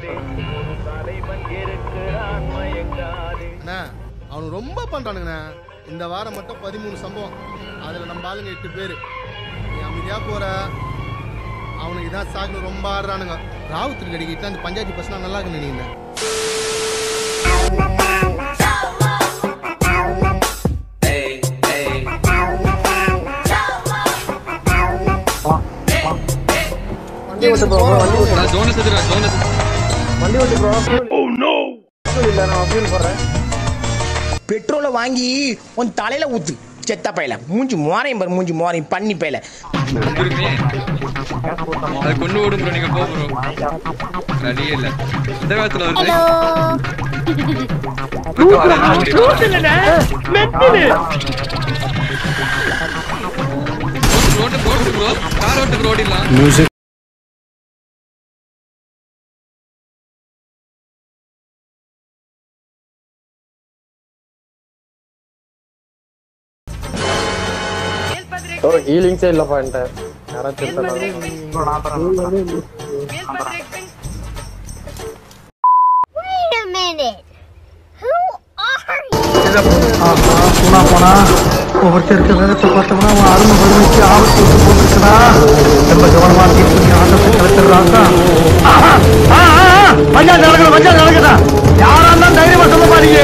அண்ணா அவனு ரொம்ப பண்றானுங்கண்ணா இந்த வாரம் மட்டும் பதிமூணு சம்பவம் அதுல நம்ம ஆளுங்க எட்டு பேர் நீ அமைதியா போற அவனுக்கு இதான் சாக்குன்னு ரொம்ப ஆடுறானுங்க ராவுத்தர் கடிக்கிட்டு அந்த பஞ்சாயத்து பசங்க நல்லா இருக்குன்னு நினைக்கிறேன் வண்டி ஓட்டு ப்ரோ வண்டி ஓட்டு நான் ஜோனை செத்துறேன் ஜோனை வண்டி ஓட்டு ப்ரோ இல்ல நான் ஃபீல் போடுறேன் பெட்ரோலை வாங்கி உன் தலையில ஊத்து செத்த பையல மூஞ்சி மோரையும் பாரு மூஞ்சி மோரையும் பண்ணி பையல வந்துருமே அதை கொண்டு ஓடும் ப்ரோ நீங்க போ ப்ரோ வழியே இல்ல இந்த காலத்துல வருது பக்கம் வராது, ஓட்டு, ஓட்டு போட்டு ப்ரோ கார் ஓட்டு ப்ரோ ஓடிடலாம் ப்ரோ ஹீலிங்ஸே இல்லப்பா என்கிட்ட யாராச்சும் தராங்க Wait a minute. Who are you? போனா போனா ஒவ்வொருத்தருக்கு வேகத்தை பார்த்தோம்னா அவன் அருமை வறுமைக்கு ஆபத்து வந்து போட்டுருக்கா ரொம்ப கவனமா தீர்ப்பு நீ ஆட்டத்தை கலத்துறாக்கா பஞ்சாயத்து நடக்குது பஞ்சாயத்து நடக்குதா யாரா இருந்தாலும் தைரியமா சொல்ல மாட்டீங்க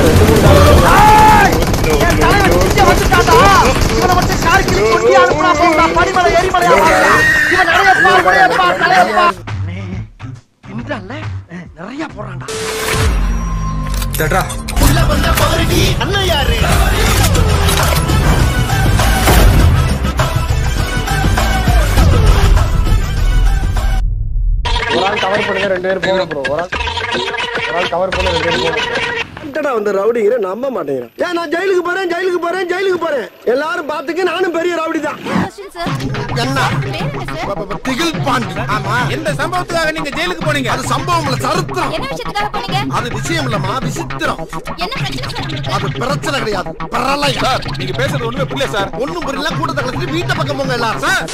நிறைய போறான்டா ஒரு ஆள் கவர் பண்ணுங்க ரெண்டு பேர் போங்க ப்ரோ ஒரு ஆள் ஒரு ஆள் கவர் பண்ண ரெண்டு பேர் போங்க என்னடா வந்து ரவுடிங்கிற நம்ப மாட்டேங்கிறேன் ஏன் நான் ஜெயிலுக்கு போறேன் ஜெயிலுக்கு போறேன் ஜெயிலுக்கு போறேன் எல்லாரும் பாத்துக்க நானும் பெரிய ரவுடி தான் என்ன திகில் பாண்டி ஆமா எந்த சம்பவத்துக்காக நீங்க ஜெயிலுக்கு போனீங்க அது சம்பவம் இல்ல சரித்திரம் என்ன விஷயத்துக்காக போனீங்க அது விஷயம் இல்லம்மா விசித்திரம் என்ன பிரச்சனை சார் உங்களுக்கு? அது பிரச்சனை கிடையாது பிரளயம் சார் நீங்க பேசுறது ஒண்ணுமே புரியல சார் ஒண்ணும் புரியல கூட்டத்தை கலந்துட்டு வீட்டை பக்கம் போங்க எல்லாரும் சார்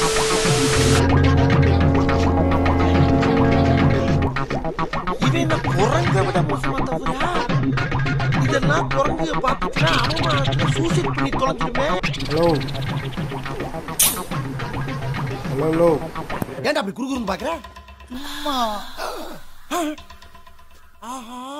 இவன் என்ன குரங்க விட மோசமா தவிரா இதெல்லாம் குரங்கு பாத்துட்டா அவன் சூசைட் பண்ணி தொலைஞ்சிருமே ஹலோ ஹலோ ஹலோ ஏன்டா அப்படி குறுகுறுன்னு பாக்குற ஆஹா